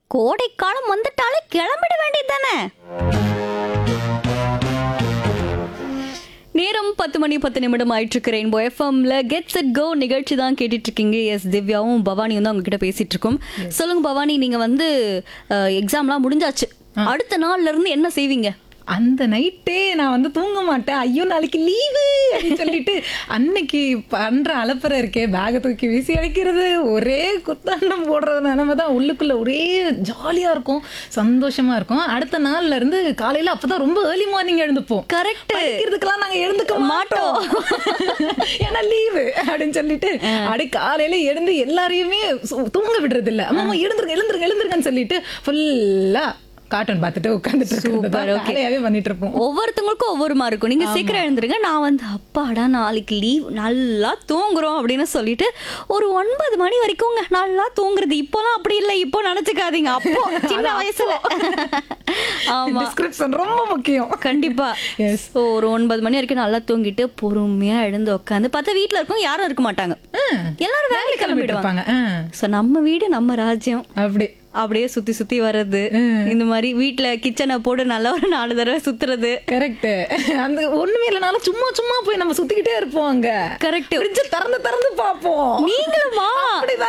கோடைக்காலம் வந்துட்டாலே கிளம்பிட வேண்டியது தானே நேரம் பத்து மணி பத்து நிமிடம் ஆயிட்டு இருக்கு ரெயின்போ எஃப்எம்ல கெட் செட் கோ நிகழ்ச்சி தான் கேட்டுட்டு இருக்கீங்க எஸ் திவ்யாவும் பவானியும் தான் உங்ககிட்ட பேசிட்டு இருக்கோம் சொல்லுங்க பவானி நீங்க வந்து எக்ஸாம்லாம் முடிஞ்சாச்சு அடுத்த நாள்ல இருந்து என்ன செய்வீங்க அந்த நைட்டே நான் வந்து தூங்க மாட்டேன் ஐயோ நாளைக்கு லீவு அப்படின்னு சொல்லிட்டு அன்னைக்கு பண்ற அலப்பறை இருக்கே பேகை தூக்கி வீசி அடிக்கிறது ஒரே குத்தாண்டம் போடுறது நிலைமை தான் உள்ளுக்குள்ள ஒரே ஜாலியா இருக்கும் சந்தோஷமா இருக்கும் அடுத்த நாள்ல இருந்து காலையில அப்பதான் ரொம்ப ஏர்லி மார்னிங் எழுந்துப்போம் கரெக்ட் படிக்கிறதுக்கெல்லாம் நாங்க எழுந்துக்க மாட்டோம் ஏன்னா லீவு அப்படின்னு சொல்லிட்டு அப்படி காலையில எழுந்து எல்லாரையுமே சு- தூங்க விடுறது இல்ல அம்மா எழுந்துருங்க எழுந்துருங்க எழுந்துருங்கன்னு சொல்லிட்டு ஃபுல்லா கார்ட்டூன் பார்த்துட்டு உட்காந்துட்டு இருக்கிறது வேலையாவே பண்ணிட்டு இருப்போம் ஒவ்வொருத்தவங்களுக்கும் ஒவ்வொரு மாதிரி இருக்கும் நீங்க சீக்கிரம் எழுந்துருங்க நான் வந்து அப்பாடா நாளைக்கு லீவ் நல்லா தூங்குறோம் அப்படின்னு சொல்லிட்டு ஒரு ஒன்பது மணி வரைக்கும்ங்க நல்லா தூங்குறது இப்போலாம் அப்படி இல்லை இப்போ நினைச்சுக்காதீங்க அப்போ சின்ன வயசுல ஆமா டிஸ்கிரிப்ஷன் ரொம்ப முக்கியம் கண்டிப்பா Yes. So, ஒரு ஒன்பது மணி வரைக்கும் நல்லா தூங்கிட்டு பொறுமையா எழுந்து உட்காந்து பார்த்தா வீட்ல இருக்கவங்க யாரும் இருக்க மாட்டாங்க எல்லாரும் வேலை கிளம்பிடுவாங்க இருப்பாங்க ஆ, சோ நம்ம வீடு நம்ம ராஜ்யம் அப்படி அப்படியே சுத்தி சுத்தி வர்றது இந்த மாதிரி வீட்ல கிச்சனை போட்டு நல்லா ஒரு நாலு தடவை சுத்துறது கரெக்ட் அந்த ஒண்ணுமே இல்லைனாலும் சும்மா சும்மா போய் நம்ம சுத்திக்கிட்டே இருப்போம் அங்க கரெக்ட் ஃப்ரிட்ஜ் திறந்து திறந்து பார்ப்போம் நீங்களுமா அப்படிதான்